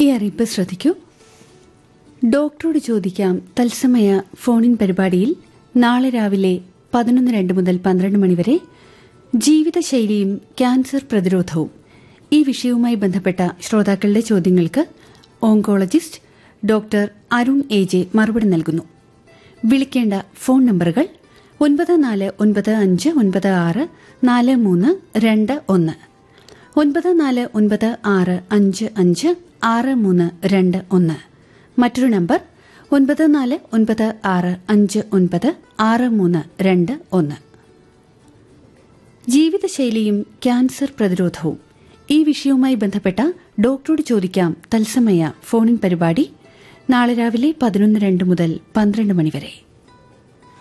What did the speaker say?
ഈ അറിയിപ്പ് ശ്രദ്ധിക്കൂ ഡോക്ടറോട് ചോദിക്കാം തത്സമയ ഫോണിൻ പരിപാടിയിൽ നാളെ രാവിലെ പതിനൊന്ന് രണ്ട് മുതൽ പന്ത്രണ്ട് മണിവരെ ജീവിതശൈലിയും ക്യാൻസർ പ്രതിരോധവും ഈ വിഷയവുമായി ബന്ധപ്പെട്ട ശ്രോതാക്കളുടെ ചോദ്യങ്ങൾക്ക് oncologist doctor Arun A J മറുപടി നൽകുന്നു വിളിക്കേണ്ട ഫോൺ നമ്പറുകൾ ഒൻപത് നാല് ഒൻപത് അഞ്ച് ഒൻപത് ആറ് നാല് മൂന്ന് രണ്ട് ഒന്ന് ഒൻപത് നാല് ഒൻപത് ആറ് അഞ്ച് അഞ്ച് ആറ് മൂന്ന് രണ്ട് ഒന്ന് മറ്റൊരു നമ്പർ ഒൻപത് നാല് ഒൻപത് ആറ് അഞ്ച് ഒൻപത് ആറ് മൂന്ന് രണ്ട് ഒന്ന് ജീവിതശൈലിയും ക്യാൻസർ പ്രതിരോധവും ഈ വിഷയവുമായി ബന്ധപ്പെട്ട ഡോക്ടറോട് ചോദിക്കാം തത്സമയ ഫോണിൻ പരിപാടി നാളെ രാവിലെ പതിനൊന്ന് രണ്ട് മുതൽ പന്ത്രണ്ട് മണിവരെ